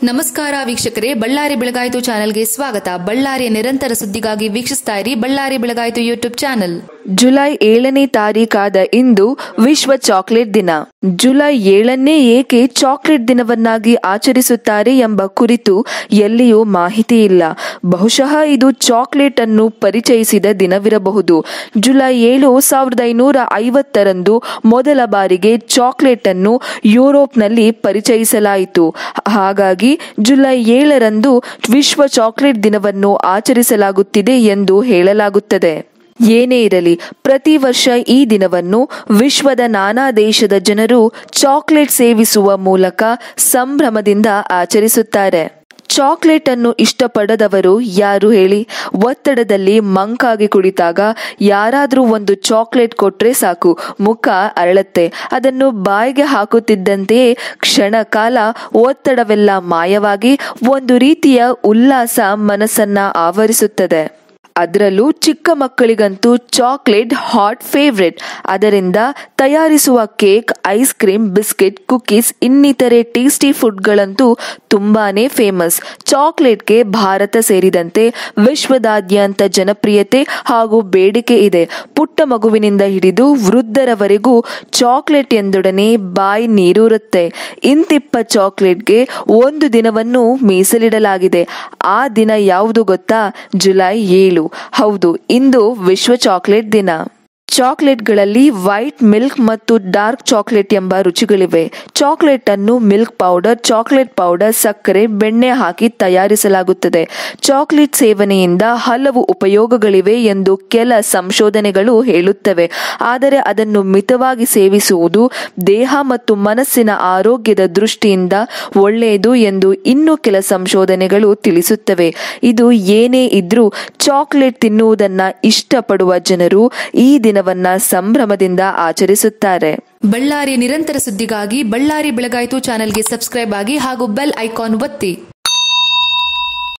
ನಮಸ್ಕಾರ ವೀಕ್ಷಕರೇ ಬಳ್ಳಾರಿ ಬೆಳಗಾಯಿತು ಚಾನೆಲ್ಗೆ ಸ್ವಾಗತ ಬಳ್ಳಾರಿಯ ನಿರಂತರ ಸುದ್ದಿಗಾಗಿ ವೀಕ್ಷಿಸ್ತಾ ಇರಿ ಬಳ್ಳಾರಿ ಬೆಳಗಾಯಿತು ಯೂಟ್ಯೂಬ್ ಚಾನೆಲ್ ಜುಲೈ ಏಳನೇ ತಾರೀಕಾದ ಇಂದು ವಿಶ್ವ ಚಾಕ್ಲೇಟ್ ದಿನ ಜುಲೈ ಏಳನ್ನೇ ಏಕೆ ಚಾಕ್ಲೇಟ್ ದಿನವನ್ನಾಗಿ ಆಚರಿಸುತ್ತಾರೆ ಎಂಬ ಕುರಿತು ಎಲ್ಲಿಯೂ ಮಾಹಿತಿ ಇಲ್ಲ ಬಹುಶಃ ಇದು ಚಾಕ್ಲೇಟ್ ಅನ್ನು ಪರಿಚಯಿಸಿದ ದಿನವಿರಬಹುದು ಜುಲೈ ಏಳು ಸಾವಿರದ ಐನೂರ ಐವತ್ತರಂದು ಮೊದಲ ಬಾರಿಗೆ ಚಾಕ್ಲೇಟ್ ಅನ್ನು ಯುರೋಪ್ನಲ್ಲಿ ಪರಿಚಯಿಸಲಾಯಿತು ಹಾಗಾಗಿ ಜುಲೈ ಏಳರಂದು ವಿಶ್ವ ಚಾಕ್ಲೇಟ್ ದಿನವನ್ನು ಆಚರಿಸಲಾಗುತ್ತಿದೆ ಎಂದು ಹೇಳಲಾಗುತ್ತದೆ ಏನೇ ಇರಲಿ ಪ್ರತಿ ವರ್ಷ ಈ ದಿನವನ್ನು ವಿಶ್ವದ ನಾನಾ ದೇಶದ ಜನರು ಚಾಕ್ಲೇಟ್ ಸೇವಿಸುವ ಮೂಲಕ ಸಂಭ್ರಮದಿಂದ ಆಚರಿಸುತ್ತಾರೆ ಚಾಕ್ಲೇಟ್ ಅನ್ನು ಇಷ್ಟಪಡದವರು ಯಾರು ಹೇಳಿ ಒತ್ತಡದಲ್ಲಿ ಮಂಕಾಗಿ ಕುಳಿತಾಗ ಯಾರಾದರೂ ಒಂದು ಚಾಕ್ಲೇಟ್ ಕೊಟ್ರೆ ಸಾಕು ಮುಖ ಅರಳತ್ತೆ ಅದನ್ನು ಬಾಯಿಗೆ ಹಾಕುತ್ತಿದ್ದಂತೆಯೇ ಕ್ಷಣ ಕಾಲ ಒತ್ತಡವೆಲ್ಲ ಮಾಯವಾಗಿ ಒಂದು ರೀತಿಯ ಉಲ್ಲಾಸ ಮನಸ್ಸನ್ನ ಆವರಿಸುತ್ತದೆ ಅದರಲ್ಲೂ ಚಿಕ್ಕ ಮಕ್ಕಳಿಗಂತೂ ಚಾಕ್ಲೇಟ್ ಹಾಟ್ ಫೇವ್ರೆಟ್ ಅದರಿಂದ ತಯಾರಿಸುವ cake ice cream biscuit cookies ಇನ್ನಿತರೆ ಟೇಸ್ಟಿ ಫುಡ್ಗಳಂತೂ ತುಂಬಾನೇ ಫೇಮಸ್ ಚಾಕ್ಲೇಟ್ಗೆ ಭಾರತ ಸೇರಿದಂತೆ ವಿಶ್ವದಾದ್ಯಂತ ಜನಪ್ರಿಯತೆ ಹಾಗೂ ಬೇಡಿಕೆ ಇದೆ ಪುಟ್ಟ ಮಗುವಿನಿಂದ ಹಿಡಿದು ವೃದ್ಧರವರೆಗೂ ಚಾಕ್ಲೇಟ್ ಎಂದೊಡನೆ ಬಾಯಿ ನೀರೂರುತ್ತೆ ಇಂತಿಪ್ಪ ಚಾಕ್ಲೇಟ್ಗೆ ಒಂದು ದಿನವನ್ನು ಮೀಸಲಿಡಲಾಗಿದೆ ಆ ದಿನ ಯಾವುದು ಗೊತ್ತಾ ಜುಲೈ ಏಳು ಹೌದು ಇಂದು ವಿಶ್ವ ಚಾಕ್ಲೇಟ್ ದಿನ ಚಾಕ್ಲೇಟ್ಗಳಲ್ಲಿ ವೈಟ್ ಮಿಲ್ಕ್ ಮತ್ತು ಡಾರ್ಕ್ ಚಾಕ್ಲೇಟ್ ಎಂಬ ರುಚಿಗಳಿವೆ ಚಾಕ್ಲೇಟ್ ಅನ್ನು ಮಿಲ್ಕ್ ಪೌಡರ್ ಚಾಕ್ಲೇಟ್ ಪೌಡರ್ ಸಕ್ಕರೆ ಬೆಣ್ಣೆ ಹಾಕಿ ತಯಾರಿಸಲಾಗುತ್ತದೆ ಚಾಕ್ಲೇಟ್ ಸೇವನೆಯಿಂದ ಹಲವು ಉಪಯೋಗಗಳಿವೆ ಎಂದು ಕೆಲ ಸಂಶೋಧನೆಗಳು ಹೇಳುತ್ತವೆ ಆದರೆ ಅದನ್ನು ಮಿತವಾಗಿ ಸೇವಿಸುವುದು ದೇಹ ಮತ್ತು ಮನಸ್ಸಿನ ಆರೋಗ್ಯದ ದೃಷ್ಟಿಯಿಂದ ಒಳ್ಳೆಯದು ಎಂದು ಇನ್ನೂ ಕೆಲ ಸಂಶೋಧನೆಗಳು ತಿಳಿಸುತ್ತವೆ ಇದು ಏನೇ ಇದ್ರೂ ಚಾಕ್ಲೇಟ್ ತಿನ್ನುವುದನ್ನ ಇಷ್ಟಪಡುವ ಜನರು ಈ ದಿನವನ್ನ ಸಂಭ್ರಮದಿಂದ ಆಚರಿಸುತ್ತಾರೆ ಬಳ್ಳಾರಿಯ ನಿರಂತರ ಸುದ್ದಿಗಾಗಿ ಬಳ್ಳಾರಿ ಬೆಳಗಾಯಿತು ಚಾನೆಲ್ಗೆ ಸಬ್ಸ್ಕ್ರೈಬ್ ಆಗಿ ಹಾಗೂ ಬೆಲ್ ಐಕಾನ್ ಒತ್ತಿ